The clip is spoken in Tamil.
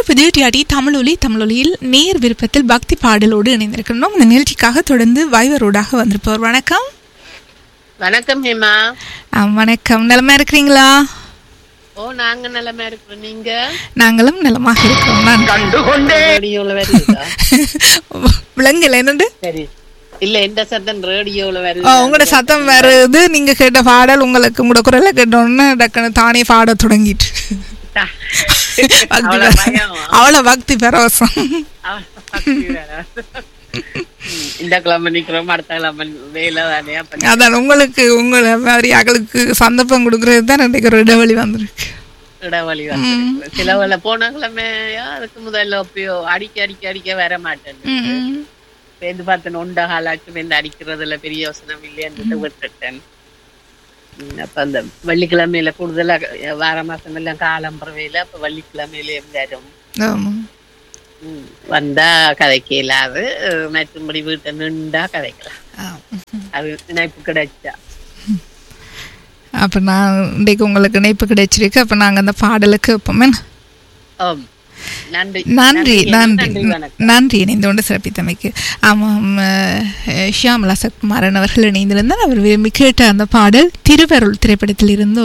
விஜயடியாடி தமிழொலி தமிழொலியில் நேர் விருப்பத்தில் பக்தி பாடலோடு இணைந்திருக்கின்றோம் இந்த நிகழ்ச்சிக்காக தொடர்ந்து வைவரோடாக வந்திருப்பவர் வணக்கம் வணக்கம் ஹேமா ஆ, வணக்கம் நலமா இருக்கிறீங்களா ஓ நாங்க நிலைமை இருக்கிறோம் நீங்க நாங்களும் நலமாக இருக்கிறோம் நான் ரேடியோல வருதா விலங்குல என்னண்டு சரி இல்ல எந்த சத்தம் ரேடியோல ஆ, வருது உங்களோட சத்தம் வருது நீங்க கேட்ட பாடல் உங்களுக்கு உங்களோட குரலை கேட்டோன்னு டக்குன்னு தானே பாட தொடங்கிட்டு பக்தி அவ்வளவு பர- பயம். அவ்வளவு பக்தி பரவசம் ம், இந்த கிழமை நிக்கிறோம் அடுத்த கிழமை வேலை தானே அப்ப அதான் உங்களுக்கு உங்களை மாதிரி அகளுக்கு சந்தர்ப்பம் கொடுக்கறது தான் இன்றைக்கு ஒரு இடைவெளி வந்திருக்கு இடவழி வந்து சில வேலை போன கிழமையா அதுக்கு முதல்ல அப்பயோ அடிக்க அடிக்க அடிக்க வர மாட்டேன் ம். பேருந்து பார்த்தேன் ஒண்ட காலாக்கு வந்து அடிக்கிறதுல பெரிய யோசனை இல்லையான்னு விட்டுட்டேன் ம், அப்ப அந்த வெள்ளிக்கிழமையில கூடுதலா வார மாசம் எல்லாம் காலம் பறவையில அப்ப வெள்ளிக்கிழமையில வரும் ஆமா. ம், வந்தா கதைக்க இல்லாது மற்றும்படி வீட்டை நின்றா கதைக்கலாம் ஆ. அது நினைப்பு கிடைச்சா அப்ப நான் இன்றைக்கு உங்களுக்கு இணைப்பு கிடைச்சிருக்கு அப்ப நாங்க அந்த பாடலுக்கு எப்பவுமே ஆம். நன்றி நன்றி நன்றி நன்றி வணக்கம் நன்றி இணைந்து கொண்டு சிறப்பித்தமைக்கு ஆமாம் அஹ், ஷியாமலா சத்குமாரன் அவர்கள் இணைந்திருந்தார் அவர் விரும்பி கேட்ட அந்த பாடல் திருவருள் திரைப்படத்தில் இருந்து